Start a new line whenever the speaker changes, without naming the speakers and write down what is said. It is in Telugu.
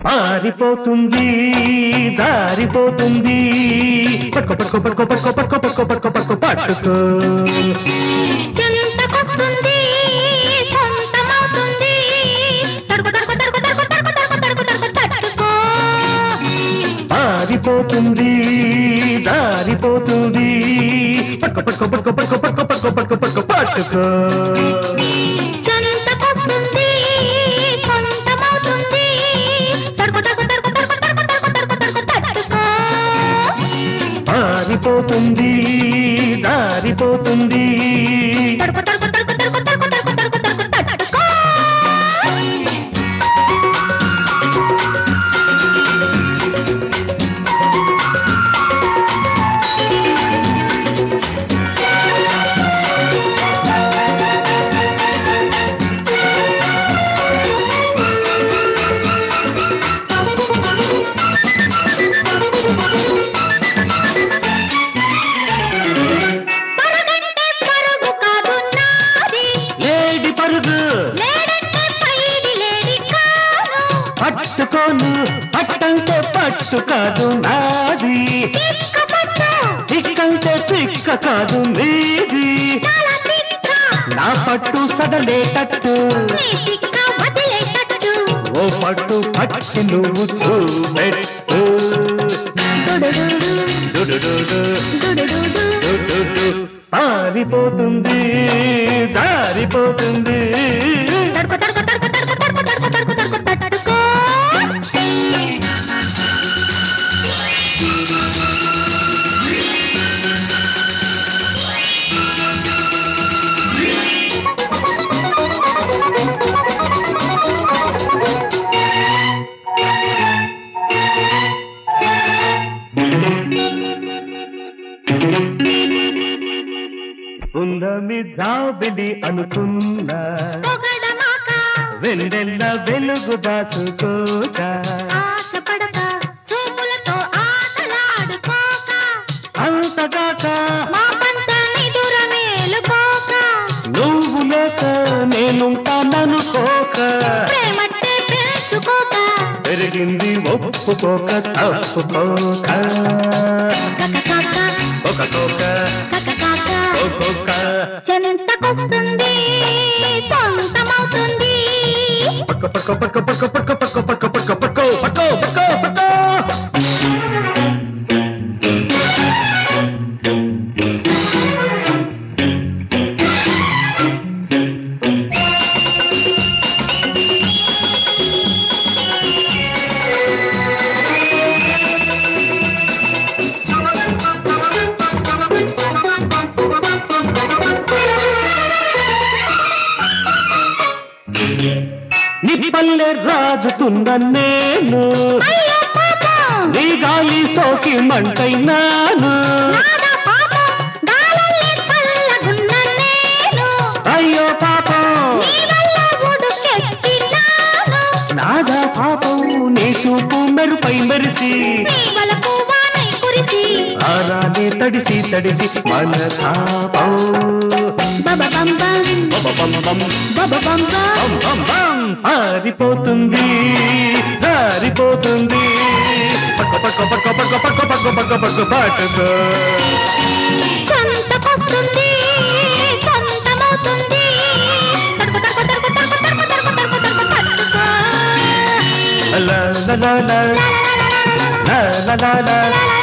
పారిపోతుంది జారిపోతుంది పట్టుకో పట్టుకో పట్టుకో పట్టుకో పట్టుకో పట్టుకో పట్టుకో పట్టుకో పట్టుకో
చెంతకొస్తుంది సొంతమవుతుంది తడుకు తడుకు తడుకు తడుకు తడుకు తడుకు తడుకు తడుకు తట్టుకో
పారిపోతుంది జారిపోతుంది పట్టుకో పట్టుకో పట్టుకో పట్టుకో పట్టుకో పట్టుకో పట్టుకో పట్టుకో పట్టుకో
చెంతకొస్తుంది సొంతమవుతుంది తడుకు తడుకు తడుకు తడుకు తడుకు తడుకు తడుకు తడుకు తట్టుకో
పారిపోతుంది జారిపోతుంది
తడుకు తడుకు తడుకు తడుకు తడుకు తడుకు తడుకు తడుకు తట్టుకో పరుగంటే పరుగు కాదు నాది
లేడి పరుగు
లేడంటే పైడి లేడి కాదు
పట్టుకోను పట్టంటే పట్టు కాదు నాది
తిక్క పట్టు
చిక్కంటే చిక్క కాదు నీది
తల తిక్క
నా పట్టు సడలేటట్టు
నీ తిక్క వదిలేటట్టు
ఓ పట్టు పట్టి నువ్వు చూపెట్టు
డుడుడుడు,
డుడుడుడు,
డుడుడుడు.
డుడుడు. పారిపోతుంది జారిపోతుంది
తడుకు తడుకు తడుకు తడుకు తడుకు తడుకు తడుకు తడుకు తట్టుకో
ఉందమి జాబిలి అనుకున్నా
పొగడమాక
వెన్నెల్ల వెలుగు దాచుకోక
ఆశపడక చూపులతో ఆటలాడుకోక
అంతదాక
మా పంట నిదుర మేలుకోక
నువ్వు లేక నేనుంటాననుకోక
ప్రేమట్టే పెంచుకోక
పెరిగింది ఒప్పుకోక తప్పుకోక
కకకాక
ఒక కోక
కకకాక
ఒక్కొక్క
చెంతకొస్తుంది సొంతమవుతుంది
పక్క పక్క పక్క పక్క పక్క పక్క పక్క పక్క పక్క పక్క పక్క పక్క నీ పల్లె రాజుతున్న నేను
అయ్యో పాపం
నీ గాలి సోకి మంటైనాను
నాదా పాపం గాలల్లే చల్లగున్న నేను
అయ్యో పాపం
నీ వల్ల ఉడుకెత్తినాను
నాదా పాపం నీ చూపు మెరుపై మెరిసి
నీ వలపు వానై కురిసి
ఆరాని తడిసి తడిసి మన తాపం
బబ బం బం
బమ బమ బమ
బబ బం బం
బం బం బం. పారిపోతుంది జారిపోతుంది పక్క పక్క పక్క పక్క పక్క పక్క పక్క పక్క పట్టుకో
సొంతకొస్తుంది సొంతమవుతుంది తడుకు తడుకు తడుకు తడుకు తడుకు తడుకు తడుకు తడుకు తట్టుకో
లా లా లా లా
లా లా లా లా లా
లా లా లా లా
లా లా